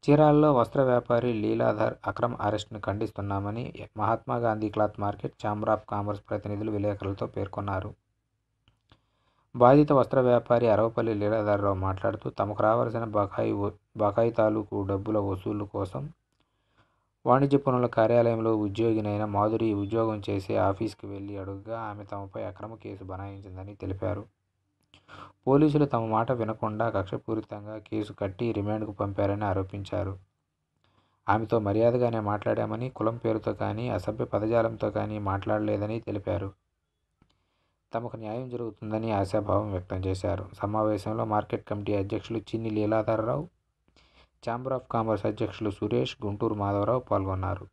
చీరాలలో వస్త్ర వ్యాపారి లీలాధర్ అక్రమ అరెస్టును ఖండిస్తున్నామని Mahatma Gandhi cloth market chamber of commerce ప్రతినిధులు విలేకరులతో పేర్కొన్నారు బాధిత వస్త్ర వ్యాపారి అరవపల్లి లీలాధర్రావు మాట్లాడుతూ తమకు రావాల్సిన బకాయి బకాయి తాలూకు డబ్బుల వసూలు కోసం వాణిజ్య పనుల కార్యాలయంలో ఉద్యోగినైన మాధురి ఉద్యోగం చేసే ఆఫీస్కి వెళ్లి అడుగగా ఆమె తమపై అక్రమ కేసు బనాయించిందని తెలిపారు పోలీసులు తమ మాట వినకుండా కక్షపూరితంగా కేసు కట్టి రిమాండ్కు పంపారని ఆరోపించారు ఆమెతో మర్యాదగానే మాట్లాడామని కులం పేరుతో కానీ అసభ్య పదజాలంతో కానీ మాట్లాడలేదని తెలిపారు తమకు న్యాయం జరుగుతుందని ఆశాభావం వ్యక్తం చేశారు సమావేశంలో మార్కెట్ కమిటీ అధ్యక్షులు చిన్ని లీలాధరరావు ఛాంబర్ ఆఫ్ కామర్స్ అధ్యక్షులు సురేష్ గుంటూరు మాధవరావు పాల్గొన్నారు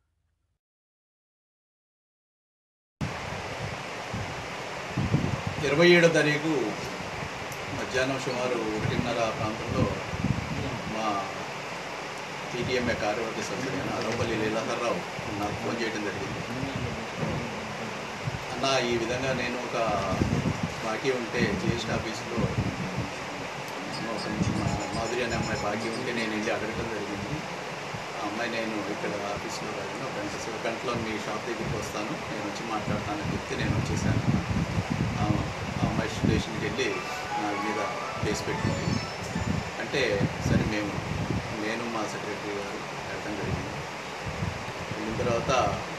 ఇరవై ఏడో తారీఖు మధ్యాహ్నం సుమారు ఒకటిన్నర ఆ ప్రాంతంలో మా టీటీఎంఏ కార్యవర్గ సభ్యుడైన అరవపల్లి లీలాధర్రావు నాకు ఫోన్ చేయడం జరిగింది అన్న ఈ విధంగా నేను ఒక బాకీ ఉంటే జిఎస్టీ ఆఫీస్లో ఒక మా- మాధురి అనే అమ్మాయి బాకీ ఉంటే నేను వెళ్ళి అడగటం జరిగింది ఆ అమ్మాయి నేను ఇక్కడ ఆఫీస్లో కాదు ఒక గంట సేపు గంటలో మీ షాప్ దగ్గరికి వస్తాను నేను వచ్చి మాట్లాడతానని చెప్తే నేను వచ్చేసాను ఆ ఆ అమ్మాయి స్టేషన్కి వెళ్ళి నా మీద కేసు పెట్టింది అంటే సరే మేము నేను మా సెక్రటరీ గారు వెళ్ళడం జరిగింది వెళ్ళిన తర్వాత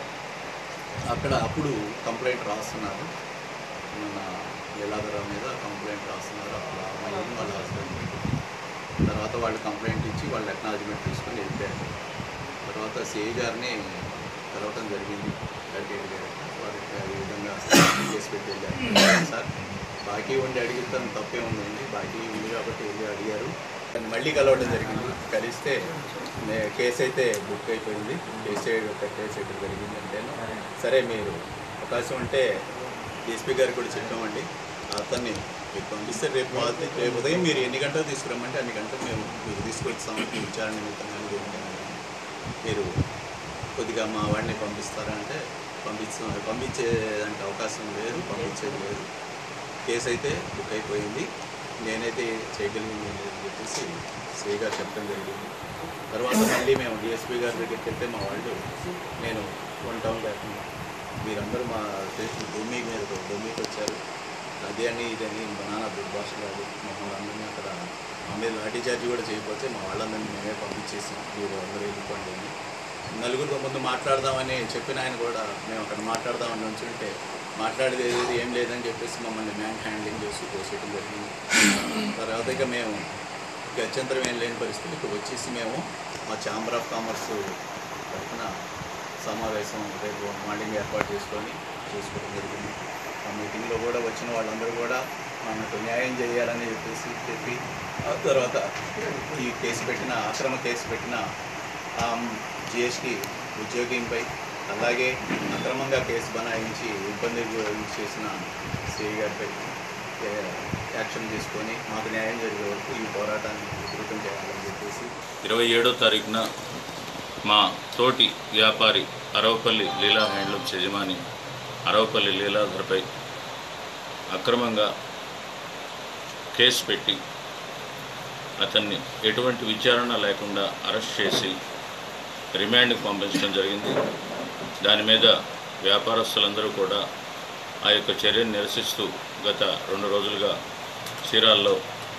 అక్కడ అప్పుడు కంప్లైంట్ రాస్తున్నారు మన లీలాధర మీద కంప్లైంట్ రాస్తున్నారు అప్పుడు ఆ అమ్మాయి వాళ్ళ హస్బెండ్ తర్వాత వాళ్ళు కంప్లైంట్ ఇచ్చి వాళ్ళు అక్నాలజ్మెంట్ తీసుకొని వెళ్ళిపోయారు తర్వాత సిఐ గారిని కలవటం జరిగింది అడ్వకేట్ గారు వారికి ఈ విధంగా కేసు పెట్టి వెళ్ళారు సార్ బాకీ ఉండి అడిగితే తప్పే ఉందండి బాకీ ఉంది కాబట్టి వెళ్ళి అడిగారు కానీ మళ్ళీ కలవడం జరిగింది కలిస్తే నే- కేసు అయితే బుక్ అయిపోయింది కేసు కేసు ఎక్కడ జరిగింది అంటే సరే మీరు అవకాశం ఉంటే డిఎస్పీ గారికి కూడా చెప్పామండి అతన్ని మీకు పంపిస్తే రేపు మార్చి రేపు ఉదయం మీరు ఎన్ని గంటలు తీసుకురమ్మంటే అన్ని గంటలు మేము మీకు తీసుకొచ్చాం మీ విచారణ నిమిత్తంగా దేనికైనా కానీ. మీరు కొద్దిగా మా వాడిని పంపిస్తారా అంటే పంపిస్తున్నారు పంపించేదంటే అవకాశం లేదు పంపించేది లేదు కేసు అయితే బుక్ అయిపోయింది నేనైతే చేయగలిగింది లేదు అని చెప్పేసి శ్రీ గారు చెప్పడం జరిగింది తర్వాత మళ్ళీ మేము డిఎస్పీ గారి దగ్గరికి వెళ్తే మా వాళ్ళు నేను వన్ టౌన్ లేకుండా మీరందరూ మా స్టేషన్ భూమి మీద భూమికి వచ్చారు అదే అని ఇదని మా నాన్న దుర్భాష కాదు మమ్మల్ని అందరినీ అక్కడ మా మీద లాఠీ చార్జ్ కూడా చేయకపోతే మా వాళ్ళందరినీ మేమే పంపించేసి మీరు అందరూ వెళ్ళిపోండి అని నలుగురు ముందు మాట్లాడదామని చెప్పిన ఆయన కూడా మేము అక్కడ మాట్లాడదామని ఉంచుంటే మాట్లాడేది ఏది ఏం లేదని చెప్పేసి మమ్మల్ని మ్యాన్ హ్యాండ్లింగ్ చేసి తోసేయడం జరిగింది తర్వాత ఇక మేము గత్యంతరం ఏం లేని పరిస్థితి ఇక్కడ వచ్చేసి మేము మా ఛాంబర్ ఆఫ్ కామర్స్ తరఫున సమావేశం రేపు మార్నింగ్ ఏర్పాటు చేసుకొని చేసుకోవడం జరిగింది ఆ మీటింగ్లో కూడా వచ్చిన వాళ్ళందరూ కూడా మనకు న్యాయం చేయాలని చెప్పేసి చెప్పి ఆ తర్వాత ఈ కేసు పెట్టిన అక్రమ కేసు పెట్టిన జిఎస్టీ ఉద్యోగిపై అలాగే అక్రమంగా కేసు బనాయించి ఇబ్బంది గురి చేసిన సిఐ గారిపై ఏ, యాక్షన్ తీసుకొని మాకు న్యాయం జరిగే వరకు ఈ పోరాటాన్ని విస్తృతం చేయాలని చెప్పేసి ఇరవై ఏడో తారీఖున మా తోటి వ్యాపారి అరవపల్లి లీలా హ్యాండ్లూమ్స్ యజమాని అరవపల్లి లీలాధర్పై అక్రమంగా కేసు పెట్టి అతన్ని ఎటువంటి విచారణ లేకుండా అరెస్ట్ చేసి రిమాండ్కి పంపించడం జరిగింది దాని మీద వ్యాపారస్తులందరూ కూడా ఆ యొక్క చర్యను నిరసిస్తూ గత రెండు రోజులుగా చీరాల్లో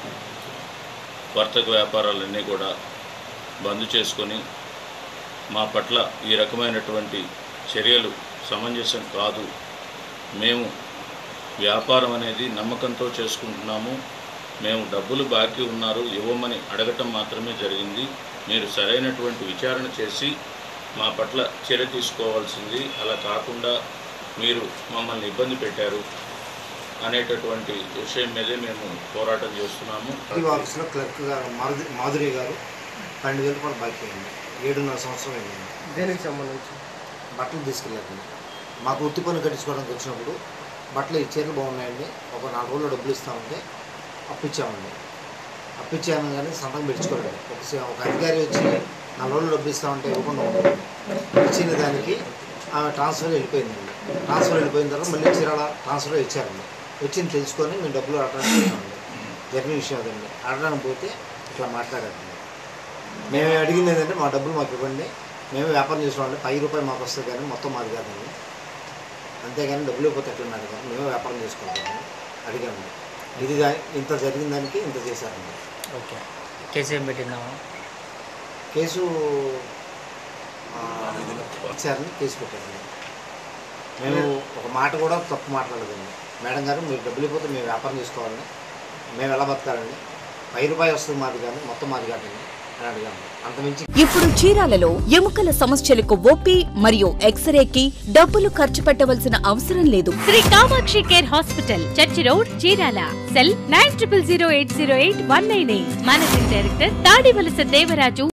వర్తక వ్యాపారాలన్నీ కూడా బంద్ చేసుకొని మా పట్ల ఈ రకమైనటువంటి చర్యలు సమంజసం కాదు మేము వ్యాపారం అనేది నమ్మకంతో చేసుకుంటున్నాము మేము డబ్బులు బాకీ ఉన్నారు ఇవ్వమని అడగటం మాత్రమే జరిగింది మీరు సరైనటువంటి విచారణ చేసి మా పట్ల చర్య తీసుకోవాల్సింది అలా కాకుండా మీరు మమ్మల్ని ఇబ్బంది పెట్టారు అనేటటువంటి విషయం మీదే మేము పోరాటం చేస్తున్నాము ఈ ఆఫీస్లో క్లర్క్ గారు మాధురి మాధురి గారు పన్నెండు వేల రూపాయలు బాకీ అయింది ఏడున్నర సంవత్సరం అయింది దేనికి సంబంధించి బట్టలు తీసుకెళ్ళారు మాకు వృత్తి పన్ను కట్టించుకోవడానికి వచ్చినప్పుడు బట్టలు ఈ చీరలు బాగున్నాయండి ఒక నాలుగు రోజులు డబ్బులు ఇస్తామంటే అప్పిచ్చామండి అప్పిచ్చాము కానీ సంతకం పెట్టుకోలేదు ఒక స- ఒక అధికారి వచ్చి నాలుగు రోజులు డబ్బులు ఇస్తామంటే ఇవ్వకుండా ఉంటుంది ఇచ్చిన దానికి ఆమె ట్రాన్స్ఫర్ వెళ్ళిపోయిందండి ట్రాన్స్ఫర్ వెళ్ళిపోయిన తర్వాత మళ్ళీ చీరాల ట్రాన్స్ఫర్ ఇచ్చారండి వచ్చింది తెలుసుకొని మేము డబ్బులు అడగడానికి పోయామండి జరిగిన విషయం అదండి అడగడానికి పోతే ఇట్లా మాట్లాడారండి మేము అడిగింది ఏంటంటే మా డబ్బులు మాకు ఇవ్వండి మేము వ్యాపారం చేసుకోవాలి పై రూపాయి మాకు వస్తుంది కానీ మొత్తం మాది కాదండి అంతేగాని డబ్బులు ఇవ్వకపోతే ఎట్లున్నారు కానీ మేము వ్యాపారం చేసుకుంటాము అడిగాము ఇది దా- ఇంత జరిగిన దానికి ఇంత చేశారండి ఓకే కేసు ఏం పెట్టిందాము కేసు ఆ, ఇచ్చారని కేసు పెట్టారండి మేము ఒక మాట కూడా తప్పు మాట్లాడదండి మేడం గారు మీరు డబ్బులు ఇవ్వకపోతే మేము వ్యాపారం చేసుకోవాలని మేము ఎలా బతకాలండి పై రూపాయి వస్తుంది మాది కానీ మొత్తం మాది కాదండి అని అడిగాము అంతమించి ఇప్పుడు చీరాలలో ఎముకల సమస్యలకు ఓపీ మరియు ఎక్స్రేకి డబ్బులు ఖర్చు పెట్టవలసిన అవసరం లేదు Shri Kamakshi care hospital church road Chirala cell nine triple zero eight zero eight one nine eight managing director Tadivalasa Devaraju